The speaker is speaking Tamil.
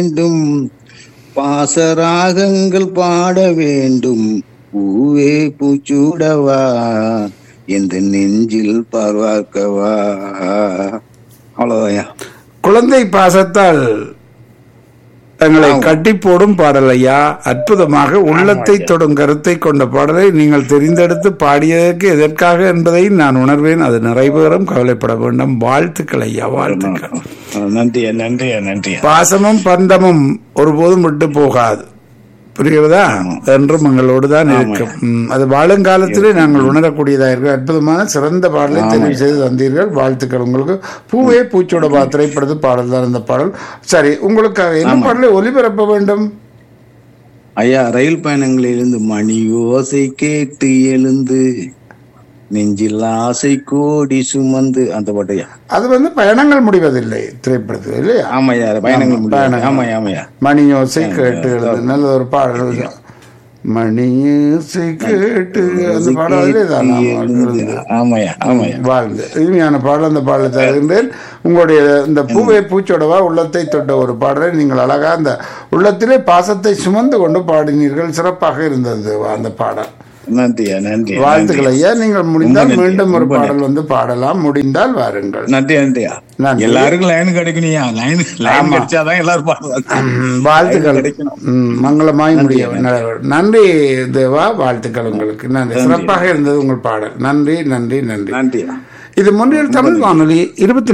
வேண்டும் பாசராகங்கள் பாட வேண்டும் பூவே பூச்சூடவா எந்த நெஞ்சில் பார்வாக்கவா அவ்வளவுதான் குழந்தை பாசத்தால் தங்களை கட்டி போடும் பாடல் ஐயா அற்புதமாக உள்ளத்தை தொடும் கருத்தை கொண்ட பாடலை நீங்கள் தெரிந்தெடுத்து பாடியதற்கு எதற்காக என்பதை நான் உணர்வேன் அது நிறைவேறும் கவலைப்பட வேண்டாம் வாழ்த்துக்கள் ஐயா வாழ்த்துக்கள் நன்றியா நன்றியா நன்றியா பாசமும் பந்தமும் ஒருபோதும் விட்டு போகாது புரிகிறதா என்றும் எங்களோடு தான் இருக்கும் ம், அது வாழுங்காலத்திலே நாங்கள் உணரக்கூடியதாக இருக்கு அற்புதமான சிறந்த பாடலை தெரிவு செய்து தந்தீர்கள் வாழ்த்துக்கள் உங்களுக்கு பூவே பூச்சோட பா திரைப்படத்து பாடல் தான் இந்த பாடல் சரி உங்களுக்காக என்ன பாடலை ஒலிபரப்ப வேண்டும் ஐயா ரயில் பயணங்களிலிருந்து மணி ஓசை கேட்டு எழுந்து நெஞ்சில் ஆசை கோடி சுமந்து அந்த பாட்டையா அது வந்து பயணங்கள் முடிவதில்லை திரைப்படத்தில் இல்லையா ஆமாய்யா பயணங்கள் முடியாது பயணங்கள். ஆமாய்யா ஆமாய்யா மணி ஓசை கேட்டு எழுது நல்ல ஒரு பாடல் தான். மணி ஓசை கேட்டு அந்த பாடல் அதிலே தான் எழுந்து. ஆமாய்யா ஆமாய்யா வாழ்ந்து இனிமையான பாடல் அந்த பாடலை தருகின்றேன் உங்களுடைய இந்த பூவை பூச்சோடவா உள்ளத்தை தொட்ட ஒரு பாடலை நீங்கள் அழகா அந்த உள்ளத்திலே பாசத்தை சுமந்து கொண்டு பாடினீர்கள் சிறப்பாக இருந்தது அந்த பாடல் நன்றியா நன்றி வாழ்த்துக்கள் ஐயா நீங்கள் முடிந்தால் நன்றி. மீண்டும் ஒரு ரொம்ப பாடல் வந்து பாடலாம் முடிந்தால் வாருங்கள் நன்றி நன்றியா நன்றி. எல்லாருக்கும் லைன் கிடைக்கணும்யா லைன் லைன் கிடைச்சாதான் எல்லாரும் பாடுவாங்க ம், வாழ்த்துக்கள் கிடைக்கணும். ம், மங்களமாய் முடிய நன்றி தேவா வாழ்த்துக்கள் உங்களுக்கு நன்றி சிறப்பாக இருந்தது உங்கள் பாடல் நன்றி நன்றி நன்றி நன்றியா இது முன்னில் தமிழ் வானொலி இருபத்தி